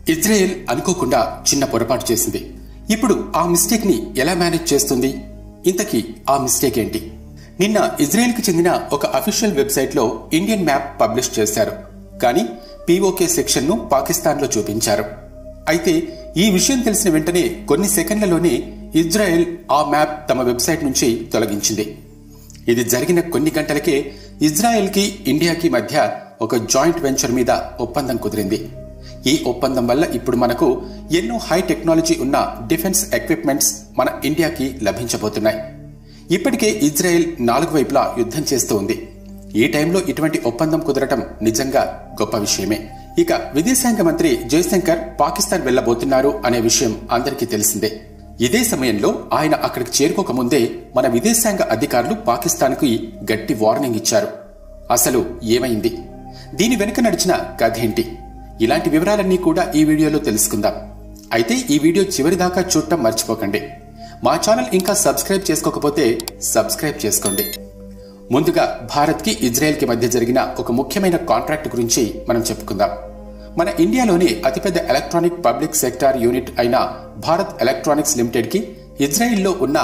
Israel అనుకోకుండా చిన్న పొరపాటు చేసింది ఇప్పుడు ఆ మిస్టేక్ ని ఎలా మేనేజ్ చేస్తుంది ఇంతకీ ఆ మిస్టేక్ ఏంటి నిన్న ఇజ్రాయెల్ కి చెందిన ఒక అఫీషియల్ వెబ్సైట్ లో ఇండియన్ మ్యాప్ పబ్లిష్ చేశారు కానీ పీఓకే సెక్షన్ ను పాకిస్తాన్ లో చూపించారు అయితే ఈ విషయం తెలిసిన వెంటనే కొన్ని సెకండ్లలోనే ఇజ్రాయెల్ ఆ మ్యాప్ తమ వెబ్సైట్ నుంచి తొలగించింది ఇది జరిగిన కొన్ని గంటలకే ఇజ్రాయెల్ కి ఇండియాకి మధ్య ఒక జాయింట్ వెంచర్ మీద ఒప్పందం కుదిరింది ఈ ఒప్పందం వల్ల ఇప్పుడు మనకు ఎన్నో హై టెక్నాలజీ ఉన్న డిఫెన్స్ ఎక్విప్మెంట్స్ మన ఇండియాకి లభించబోతున్నాయి ఇప్పటికే ఇజ్రాయెల్ నాలుగు వైపులా యుద్ధం చేస్తూ ఉంది ఈ టైంలో ఇటువంటి ఒప్పందం కుదరటం నిజంగా గొప్ప విషయమే ఇక విదేశాంగ మంత్రి జయశంకర్ పాకిస్తాన్ వెళ్లబోతున్నారు అనే విషయం అందరికీ తెలిసిందే ఇదే సమయంలో ఆయన అక్కడికి చేరుకోకముందే మన విదేశాంగ అధికారులు పాకిస్తాన్కి గట్టి వార్నింగ్ ఇచ్చారు అసలు ఏమైంది దీని వెనుక నడిచిన కథ ఏంటి ఇలాంటి వివరాలన్నీ కూడా ఈ వీడియోలో తెలుసుకుందాం అయితే ఈ వీడియో చివరి దాకా చూడటం మర్చిపోకండి మా ఛానల్ ఇంకా సబ్స్క్రైబ్ చేసుకోకపోతే సబ్స్క్రైబ్ చేసుకోండి ముందుగా భారత్కి ఇజ్రాయెల్కి మధ్య జరిగిన ఒక ముఖ్యమైన కాంట్రాక్ట్ గురించి మనం చెప్పుకుందాం మన ఇండియాలోని అతిపెద్ద ఎలక్ట్రానిక్ పబ్లిక్ సెక్టార్ యూనిట్ అయిన భారత్ ఎలక్ట్రానిక్స్ లిమిటెడ్ కి ఇజ్రాయెల్లో ఉన్న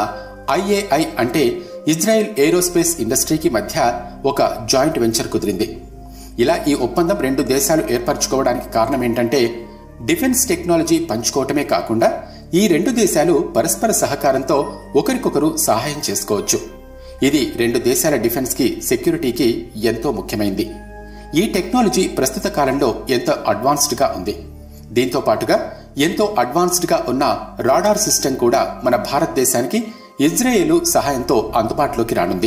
ఐఏఐ అంటే ఇజ్రాయెల్ ఏరోస్పేస్ ఇండస్ట్రీకి మధ్య ఒక జాయింట్ వెంచర్ కుదిరింది ఇలా ఈ ఒప్పందం రెండు దేశాలు ఏర్పరచుకోవడానికి కారణం ఏంటంటే డిఫెన్స్ టెక్నాలజీ పంచుకోవటమే కాకుండా ఈ రెండు దేశాలు పరస్పర సహకారంతో ఒకరికొకరు సహాయం చేసుకోవచ్చు ఇది రెండు దేశాల డిఫెన్స్ కి సెక్యూరిటీకి ఎంతో ముఖ్యమైంది ఈ టెక్నాలజీ ప్రస్తుత కాలంలో ఎంతో అడ్వాన్స్డ్ గా ఉంది దీంతో పాటుగా ఎంతో అడ్వాన్స్డ్ గా ఉన్న రాడార్ సిస్టమ్ కూడా మన భారతదేశానికి ఇజ్రాయేలు సహాయంతో అందుబాటులోకి రానుంది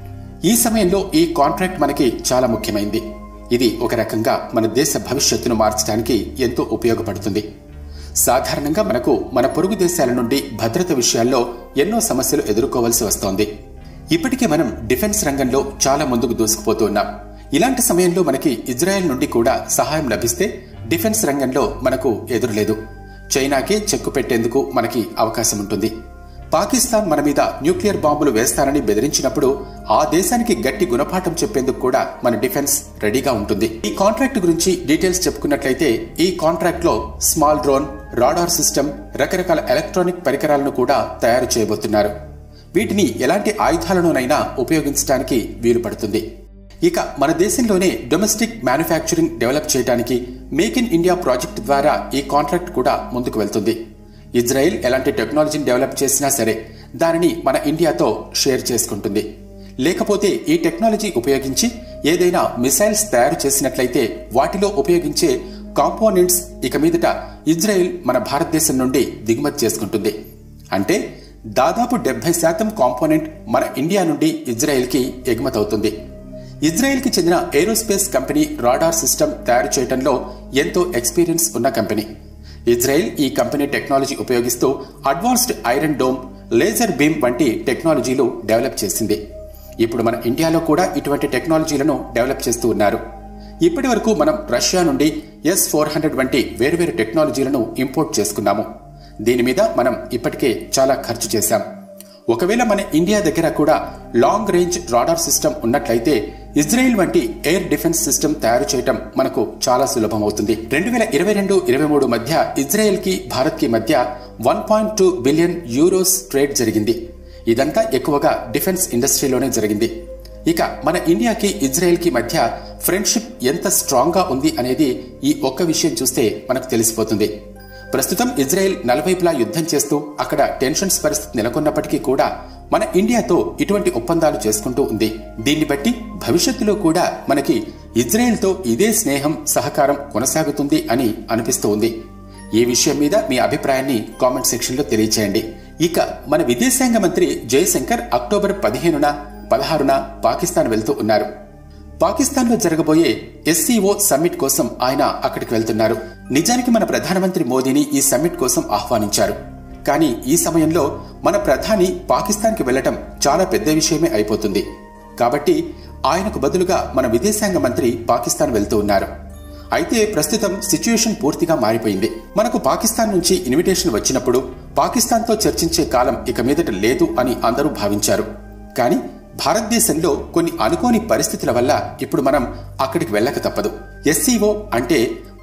ఈ సమయంలో ఈ కాంట్రాక్ట్ మనకి చాలా ముఖ్యమైంది ఇది ఒక రకంగా మన దేశ భవిష్యత్తును మార్చడానికి ఎంతో ఉపయోగపడుతుంది సాధారణంగా మనకు మన పొరుగు దేశాల నుండి భద్రత విషయాల్లో ఎన్నో సమస్యలు ఎదుర్కోవాల్సి వస్తోంది ఇప్పటికే మనం డిఫెన్స్ రంగంలో చాలా ముందుకు దూసుకుపోతూ ఉన్నాం ఇలాంటి సమయంలో మనకి ఇజ్రాయెల్ నుండి కూడా సహాయం లభిస్తే డిఫెన్స్ రంగంలో మనకు ఎదురులేదు చైనాకే చెక్కు పెట్టేందుకు మనకి అవకాశం ఉంటుంది పాకిస్తాన్ మన మీద న్యూక్లియర్ బాంబులు వేస్తానని బెదిరించినప్పుడు ఆ దేశానికి గట్టి గుణపాఠం చెప్పేందుకు కూడా మన డిఫెన్స్ రెడీగా ఉంటుంది ఈ కాంట్రాక్ట్ గురించి డీటెయిల్స్ చెప్పుకున్నట్లయితే ఈ కాంట్రాక్ట్ లో స్మాల్ డ్రోన్ రాడార్ సిస్టమ్ రకరకాల ఎలక్ట్రానిక్ పరికరాలను కూడా తయారు చేయబోతున్నారు వీటిని ఎలాంటి ఆయుధాలలోనైనా ఉపయోగించడానికి వీలు పడుతుంది ఇక మన దేశంలోనే డొమెస్టిక్ మ్యానుఫ్యాక్చరింగ్ డెవలప్ చేయడానికి మేక్ ఇన్ ఇండియా ప్రాజెక్ట్ ద్వారా ఈ కాంట్రాక్ట్ కూడా ముందుకు వెళ్తుంది ఇజ్రాయెల్ ఎలాంటి టెక్నాలజీని డెవలప్ చేసినా సరే దానిని మన ఇండియాతో షేర్ చేసుకుంటుంది లేకపోతే ఈ టెక్నాలజీ ఉపయోగించి ఏదైనా మిసైల్స్ తయారు చేసినట్లయితే వాటిలో ఉపయోగించే కాంపోనెంట్స్ ఇక మీదట ఇజ్రాయెల్ మన భారతదేశం నుండి దిగుమతి చేసుకుంటుంది అంటే దాదాపు డెబ్బై శాతం కాంపోనెంట్ మన ఇండియా నుండి ఇజ్రాయెల్కి ఎగుమతవుతుంది ఇజ్రాయెల్కి చెందిన ఏరోస్పేస్ కంపెనీ రాడార్ సిస్టమ్ తయారు చేయడంలో ఎంతో ఎక్స్పీరియన్స్ ఉన్న కంపెనీ ఇజ్రాయెల్ ఈ కంపెనీ టెక్నాలజీ ఉపయోగిస్తూ advanced iron dome laser beam వంటి టెక్నాలజీలు డెవలప్ చేసింది ఇప్పుడు మన ఇండియాలో కూడా ఇటువంటి టెక్నాలజీలను డెవలప్ చేస్తూ ఉన్నారు ఇప్పటి వరకు మనం రష్యా నుండి ఎస్ ఫోర్ హండ్రెడ్ వంటి వేర్వేరు టెక్నాలజీలను ఇంపోర్ట్ చేసుకున్నాము దీని మీద మనం ఇప్పటికే చాలా ఖర్చు చేశాం ఒకవేళ మన ఇండియా దగ్గర కూడా లాంగ్ రేంజ్ రాడార్ సిస్టమ్ ఉన్నట్లయితే ఇజ్రాయెల్ వంటి ఎయిర్ డిఫెన్స్ సిస్టమ్ తయారు చేయటం మనకు చాలా సులభం అవుతుంది రెండు వేల ఇరవై రెండు ఇరవై మూడు మధ్య ఇజ్రాయెల్ కి భారత్ కి మధ్య one point two billion euros trade జరిగింది ఇదంతా ఎక్కువగా డిఫెన్స్ ఇండస్ట్రీలోనే జరిగింది ఇక మన ఇండియాకి ఇజ్రాయెల్ కి మధ్య ఫ్రెండ్షిప్ ఎంత స్ట్రాంగ్ గా ఉంది అనేది ఈ ఒక్క విషయం చూస్తే మనకు తెలిసిపోతుంది ప్రస్తుతం ఇజ్రాయెల్ నలువైపులా యుద్ధం చేస్తూ అక్కడ టెన్షన్స్ పరిస్థితి నెలకొన్నప్పటికీ కూడా మన ఇండియాతో ఇటువంటి ఒప్పందాలు చేసుకుంటూ ఉంది దీన్ని బట్టి భవిష్యత్తులో కూడా మనకి ఇజ్రాయెల్తో ఇదే స్నేహం సహకారం కొనసాగుతుంది అని అనిపిస్తూ ఉంది ఈ విషయం మీద మీ అభిప్రాయాన్ని కామెంట్ సెక్షన్లో తెలియచేయండి ఇక మన విదేశాంగ మంత్రి జయశంకర్ అక్టోబర్ పదిహేనున పదహారున పాకిస్తాన్ వెళ్తూ ఉన్నారు పాకిస్తాన్లో జరగబోయే ఎస్సీఓ సమ్మిట్ కోసం ఆయన అక్కడికి వెళ్తున్నారు నిజానికి మన ప్రధానమంత్రి మోదీని ఈ సమ్మిట్ కోసం ఆహ్వానించారు కానీ ఈ సమయంలో మన ప్రధాని పాకిస్తాన్కి వెళ్లటం చాలా పెద్ద విషయమే అయిపోతుంది కాబట్టి ఆయనకు బదులుగా మన విదేశాంగ మంత్రి పాకిస్తాన్ వెళ్తూ ఉన్నారు అయితే ప్రస్తుతం సిచ్యుయేషన్ పూర్తిగా మారిపోయింది మనకు పాకిస్తాన్ నుంచి ఇన్విటేషన్ వచ్చినప్పుడు పాకిస్తాన్తో చర్చించే కాలం ఇక మీదట లేదు అని అందరూ భావించారు కానీ భారతదేశంలో కొన్ని అనుకోని పరిస్థితుల వల్ల ఇప్పుడు మనం అక్కడికి వెళ్ళక తప్పదు ఎస్సీఓ అంటే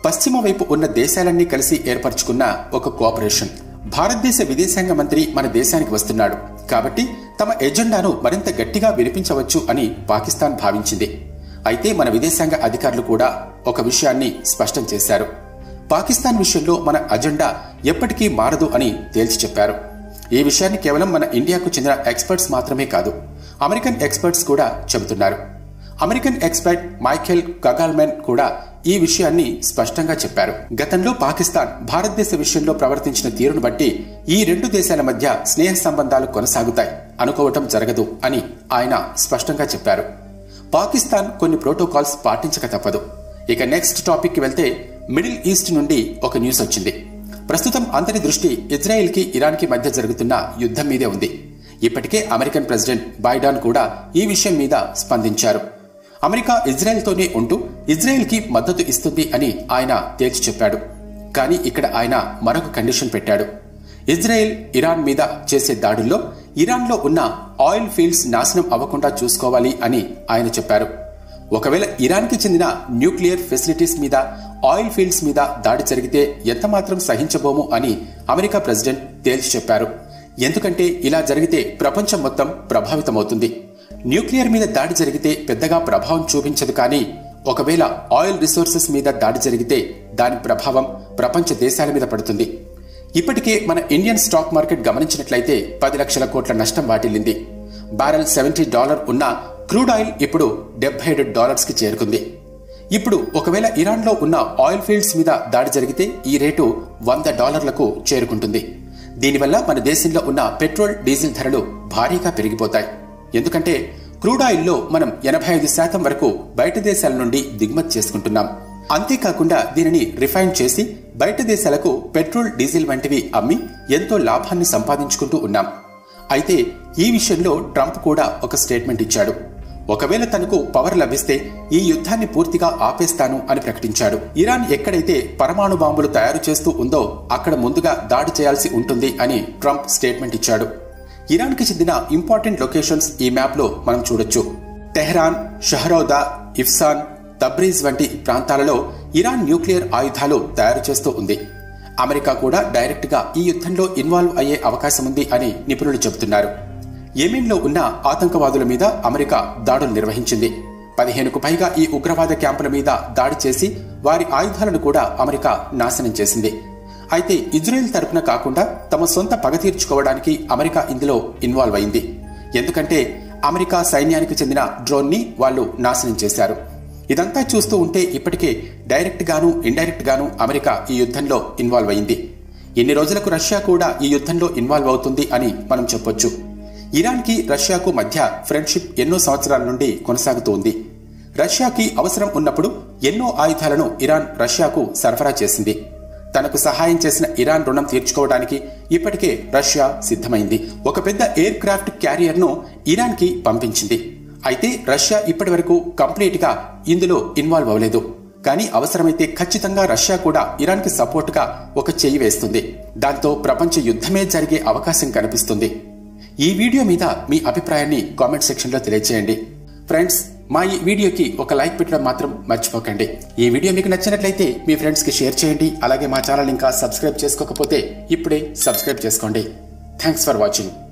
పశ్చిమ వైపు ఉన్న దేశాలన్నీ కలిసి ఏర్పరచుకున్న ఒక కోఆపరేషన్ భారతదేశ విదేశాంగ మంత్రి మన దేశానికి వస్తున్నాడు కాబట్టి తమ ఎజెండాను మరింత గట్టిగా వినిపించవచ్చు అని పాకిస్తాన్ భావించింది అయితే మన విదేశాంగ అధికారులు కూడా ఒక విషయాన్ని స్పష్టం చేశారు పాకిస్తాన్ విషయంలో మన అజెండా ఎప్పటికీ మారదు అని తేల్చి చెప్పారు ఈ విషయాన్ని కేవలం మన ఇండియాకు చెందిన ఎక్స్పర్ట్స్ మాత్రమే కాదు అమెరికన్ ఎక్స్పర్ట్స్ కూడా చెబుతున్నారు అమెరికన్ ఎక్స్పర్ట్ మైఖెల్ గగాల్మెన్ కూడా ఈ విషయాన్ని స్పష్టంగా చెప్పారు గతంలో పాకిస్తాన్ భారతదేశ విషయంలో ప్రవర్తించిన తీరును బట్టి ఈ రెండు దేశాల మధ్య స్నేహ సంబంధాలు కొనసాగుతాయి అనుకోవటం జరగదు అని ఆయన స్పష్టంగా చెప్పారు పాకిస్తాన్ కొన్ని ప్రోటోకాల్స్ పాటించక తప్పదు ఇక నెక్స్ట్ టాపిక్ కి వెళ్తే మిడిల్ ఈస్ట్ నుండి ఒక న్యూస్ వచ్చింది ప్రస్తుతం అందరి దృష్టి ఇజ్రాయెల్ కి ఇరాన్ కి మధ్య జరుగుతున్న యుద్ధం మీదే ఉంది ఇప్పటికే అమెరికన్ ప్రెసిడెంట్ బైడాన్ కూడా ఈ విషయం మీద స్పందించారు అమెరికా ఇజ్రాయెల్తోనే ఉంటూ ఇజ్రాయెల్కి మద్దతు ఇస్తుంది అని ఆయన తేల్చి చెప్పాడు కానీ ఇక్కడ ఆయన మరొక కండిషన్ పెట్టాడు ఇజ్రాయెల్ ఇరాన్ మీద చేసే దాడుల్లో ఇరాన్లో ఉన్న ఆయిల్ ఫీల్డ్స్ నాశనం అవ్వకుండా చూసుకోవాలి అని ఆయన చెప్పారు ఒకవేళ ఇరాన్కి చెందిన న్యూక్లియర్ ఫెసిలిటీస్ మీద ఆయిల్ ఫీల్డ్స్ మీద దాడి జరిగితే ఎంతమాత్రం సహించబోము అని అమెరికా ప్రెసిడెంట్ తేల్చి చెప్పారు ఎందుకంటే ఇలా జరిగితే ప్రపంచం మొత్తం ప్రభావితమవుతుంది న్యూక్లియర్ మీద దాడి జరిగితే పెద్దగా ప్రభావం చూపించదు కానీ ఒకవేళ ఆయిల్ రిసోర్సెస్ మీద దాడి జరిగితే దాని ప్రభావం ప్రపంచ దేశాల మీద పడుతుంది ఇప్పటికే మన ఇండియన్ స్టాక్ మార్కెట్ గమనించినట్లయితే పది లక్షల కోట్ల నష్టం వాటిల్లింది బ్యారెల్ సెవెంటీ డాలర్ ఉన్న క్రూడ్ ఆయిల్ ఇప్పుడు డెబ్బై ఏడు డాలర్స్ కి చేరుకుంది ఇప్పుడు ఒకవేళ ఇరాన్లో ఉన్న ఆయిల్ ఫీల్డ్స్ మీద దాడి జరిగితే ఈ రేటు వంద డాలర్లకు చేరుకుంటుంది దీనివల్ల మన దేశంలో ఉన్న పెట్రోల్ డీజిల్ ధరలు భారీగా పెరిగిపోతాయి ఎందుకంటే క్రూడ్ ఆయిల్లో మనం ఎనభై ఐదు శాతం వరకు బయట దేశాల నుండి దిగుమతి చేసుకుంటున్నాం అంతేకాకుండా దీనిని రిఫైన్ చేసి బయట దేశాలకు పెట్రోల్ డీజిల్ వంటివి అమ్మి ఎంతో లాభాన్ని సంపాదించుకుంటూ ఉన్నాం అయితే ఈ విషయంలో ట్రంప్ కూడా ఒక స్టేట్మెంట్ ఇచ్చాడు ఒకవేళ తనకు పవర్ లభిస్తే ఈ యుద్ధాన్ని పూర్తిగా ఆపేస్తాను అని ప్రకటించాడు ఇరాన్ ఎక్కడైతే పరమాణు బాంబులు తయారు చేస్తూ ఉందో అక్కడ ముందుగా దాడి చేయాల్సి ఉంటుంది అని ట్రంప్ స్టేట్మెంట్ ఇచ్చాడు ఇరాన్ కి చెందిన ఇంపార్టెంట్ లొకేషన్స్ ఈ మ్యాప్ లో మనం చూడొచ్చు టెహ్రాన్ షహరౌదా ఇఫ్సాన్ తబ్రీజ్ వంటి ప్రాంతాలలో ఇరాన్ న్యూక్లియర్ ఆయుధాలు తయారు చేస్తూ ఉంది అమెరికా కూడా డైరెక్ట్ గా ఈ యుద్ధంలో ఇన్వాల్వ్ అయ్యే అవకాశం ఉంది అని నిపుణులు చెబుతున్నారు యెమెన్లో ఉన్న ఆతంకవాదుల మీద అమెరికా దాడులు నిర్వహించింది పదిహేనుకు పైగా ఈ ఉగ్రవాద క్యాంపుల మీద దాడి చేసి వారి ఆయుధాలను కూడా అమెరికా నాశనం చేసింది అయితే ఇజ్రాయెల్ తరపున కాకుండా తమ సొంత పగ తీర్చుకోవడానికి అమెరికా ఇందులో ఇన్వాల్వ్ అయింది ఎందుకంటే అమెరికా సైన్యానికి చెందిన డ్రోన్ ని వాళ్ళు నాశనం చేశారు ఇదంతా చూస్తూ ఉంటే ఇప్పటికే డైరెక్ట్ గాను ఇండైరెక్ట్ గాను అమెరికా ఈ యుద్ధంలో ఇన్వాల్వ్ అయింది ఎన్ని రోజులకు రష్యా కూడా ఈ యుద్ధంలో ఇన్వాల్వ్ అవుతుంది అని మనం చెప్పొచ్చు ఇరాన్కి రష్యాకు మధ్య ఫ్రెండ్షిప్ ఎన్నో సంవత్సరాల నుండి కొనసాగుతూ ఉంది రష్యాకి అవసరం ఉన్నప్పుడు ఎన్నో ఆయుధాలను ఇరాన్ రష్యాకు సరఫరా చేసింది తనకు సహాయం చేసిన ఇరాన్ రుణం తీర్చుకోవడానికి ఇప్పటికే రష్యా సిద్ధమైంది ఒక పెద్ద ఎయిర్ క్రాఫ్ట్ క్యారియర్ ను ఇరాన్ కి పంపించింది అయితే రష్యా ఇప్పటి వరకు కంప్లీట్ గా ఇందులో ఇన్వాల్వ్ అవ్వలేదు కానీ అవసరమైతే ఖచ్చితంగా రష్యా కూడా ఇరాన్ కి సపోర్ట్ గా ఒక చెయ్యి వేస్తుంది దాంతో ప్రపంచ యుద్ధమే జరిగే అవకాశం కనిపిస్తుంది ఈ వీడియో మీద మీ అభిప్రాయాన్ని కామెంట్ సెక్షన్ లో తెలియజేయండి ఫ్రెండ్స్ మా ఈ వీడియోకి ఒక లైక్ పెట్టడం మాత్రం మర్చిపోకండి ఈ వీడియో మీకు నచ్చినట్లయితే మీ ఫ్రెండ్స్ కి షేర్ చేయండి అలాగే మా ఛానల్ ఇంకా సబ్స్క్రైబ్ చేసుకోకపోతే ఇప్పుడే సబ్స్క్రైబ్ చేసుకోండి థ్యాంక్స్ ఫర్ వాచింగ్